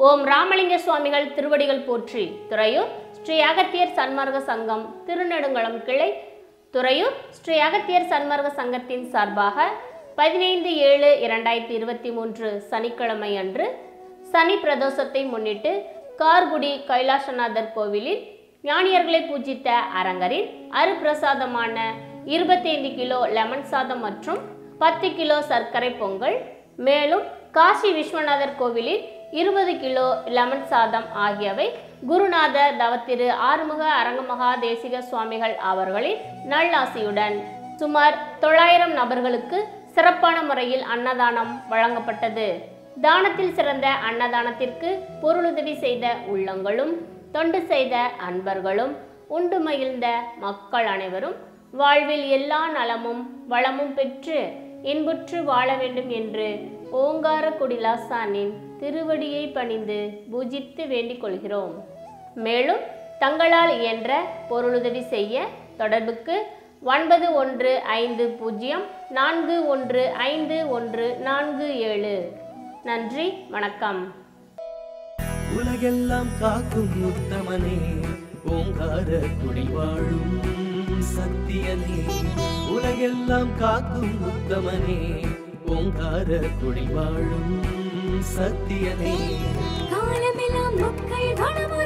ஓம் ராமலிங்க சுவாமிகள் திருவடிகள் போற்றி துறையூர் ஸ்ரீ அகத்தியர் சன்மார்க்க சங்கம் திருநெடுங்குளம் கிளை துறையூர் ஸ்ரீ அகத்தியர் சன்மார்க்க சங்கத்தின் சார்பாக பதினைந்து ஏழு இரண்டாயிரத்தி இருபத்தி மூன்று சனிக்கிழமை அன்று சனி பிரதோஷத்தை முன்னிட்டு கார்குடி கைலாசநாதர் கோவிலில் ஞானியர்களை பூஜித்த அரங்கரின் அருப்பிரசாதமான இருபத்தைந்து கிலோ லெமன் சாதம் மற்றும் பத்து கிலோ சர்க்கரை பொங்கல் மேலும் காசி விஸ்வநாதர் கோவிலில் இருபது கிலோ லெமன் சாதம் ஆகியவை குருநாத தவத்திரு ஆறுமுக அரங்கமகா தேசிக சுவாமிகள் அவர்களின் நல்லாசியுடன் சுமார் தொள்ளாயிரம் நபர்களுக்கு சிறப்பான முறையில் அன்னதானம் வழங்கப்பட்டது தானத்தில் சிறந்த அன்னதானத்திற்கு பொருளுதவி செய்த உள்ளங்களும் தொண்டு செய்த அன்பர்களும் உண்டு மகிழ்ந்த மக்கள் அனைவரும் வாழ்வில் எல்லா நலமும் வளமும் பெற்று இன்புற்று வாழ வேண்டும் என்று ஓங்கார குடிலாசானின் திருவடியை பணிந்து பூஜித்து வேண்டிக் கொள்கிறோம் மேலும் தங்களால் இயன்ற பொருளுதவி செய்ய தொடர்புக்கு ஒன்பது ஒன்று ஐந்து பூஜ்ஜியம் நான்கு ஒன்று ஐந்து ஒன்று நான்கு ஏழு நன்றி வணக்கம் உலகெல்லாம் காக்கும் உத்தமனே ஓங்கார குடி வாழும் சத்தியனே உலகெல்லாம் காக்கும் உத்தமனே ஓங்கார குடி வாழும் சத்தியனே காலமெல்லாம் மக்கள் வளமுடன்